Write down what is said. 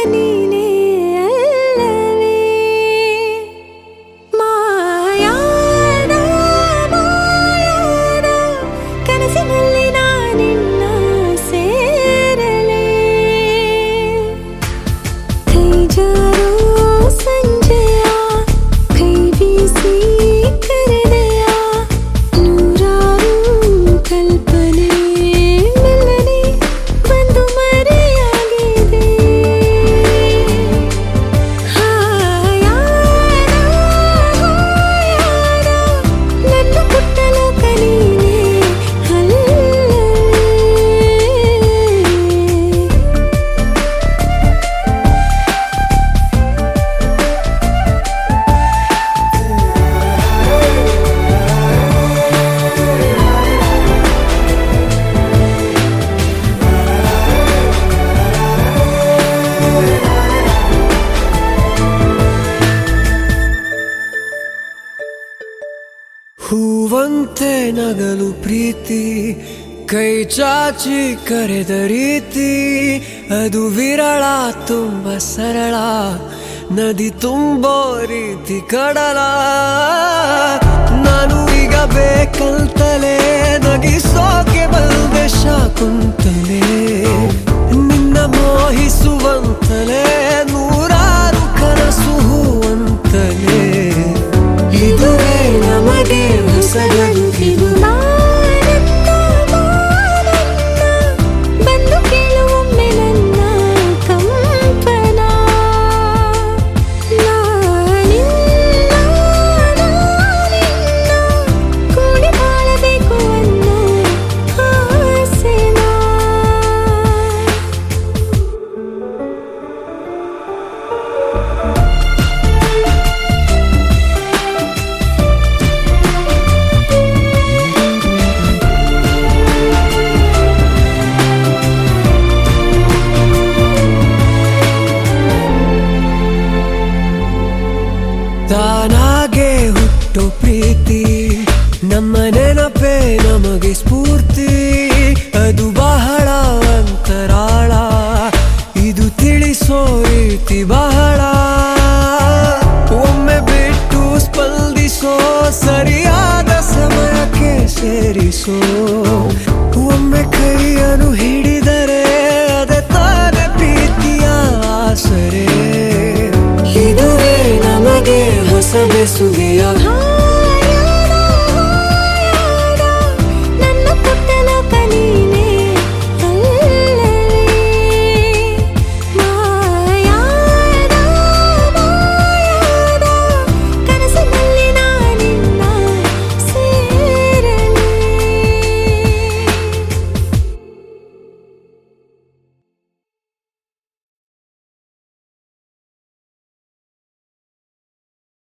ನೀನೇ ಅಲ್ಲವೇ ಮಾಯಾದ ಮಾಯಾದ ಕನಸಿನಲ್ಲಿ ನಾನಿನ್ನ ಸೇರಲೇ ಕೈ ಜಾರೋ ಸಂಜೆಯ ಕೈ ಬೀಸಿ ಕರೆದೆಯ ನೂರಾರು ಕಲ್ಪನೆ ಮೆಲ್ಲನೆ ಬಂದು ಮರೆಯಾಗಿದೆ ಹಾಯಾದ ಹಾಯಾದ ನನ್ನ ಪುಟ್ಟ ಲೋಕ ನೀನೇ ಅಲ್ಲವೇ ಹೂವಂತೆ ನಗಲು ಪ್ರೀತಿ ಕೈ ಚಾಚಿ ಕರೆದ ರೀತಿ ಅದು ವಿರಳ ತುಂಬ ಸರಳ ನದಿ ತುಂಬೋ ರೀತಿ ಕಡಲ ನಾನು ಈಗ ಬೇಕಂತಲೇ ನಗಿಸೋಕೆ ಬಂದೆ ಶಾಕುಂತಲೇ ನಿನ್ನ ಮೋಹಿಸುವಂತಲೇ ನೂರಾರು ಕನಸು ಹೂವಂತಲೇ ಇದುವೇ ನಮಗೆ ಹೊಸಗದು ಇದು ಮಾನಂದ ಮಾನಂದ ಬಂದು ಕೇಳುವೊಮ್ಮೆ ನನ್ನ ಕಂಪನ ನಾನಿನ್ನ ನಾನಿನ್ನ ಕೂಡಿ ಬಾಳಬೇಕು ಅನ್ನೋ ಆಸೆನಾ ತಾನಾಗೆ ಹುಟ್ಟು ಪ್ರೀತಿ ನಮ್ಮ ನೆನಪೇ ನಮಗೆ ಸ್ಫೂರ್ತಿ ಅದು ಬಹಳ ಅಂತರಾಳ ಇದು ತಿಳಿಸೋ ರೀತಿ ಬಹಳ ಒಮ್ಮೆ ಬಿಟ್ಟು ಸ್ಪಂದಿಸೋ ಸರಿಯಾದ ಸಮಯಕ್ಕೆ ಸೇರಿಸೋ ಒಮ್ಮೆ ಕೈಯನ್ನು ಹಿಡಿದರೆ ಅದೇ ತಾನೇ ಪ್ರೀತಿಯ ಆಸರೆ ಇದುವೇ ನಮಗೆ ಹೊಸ ಬೆಸುಗೆಯ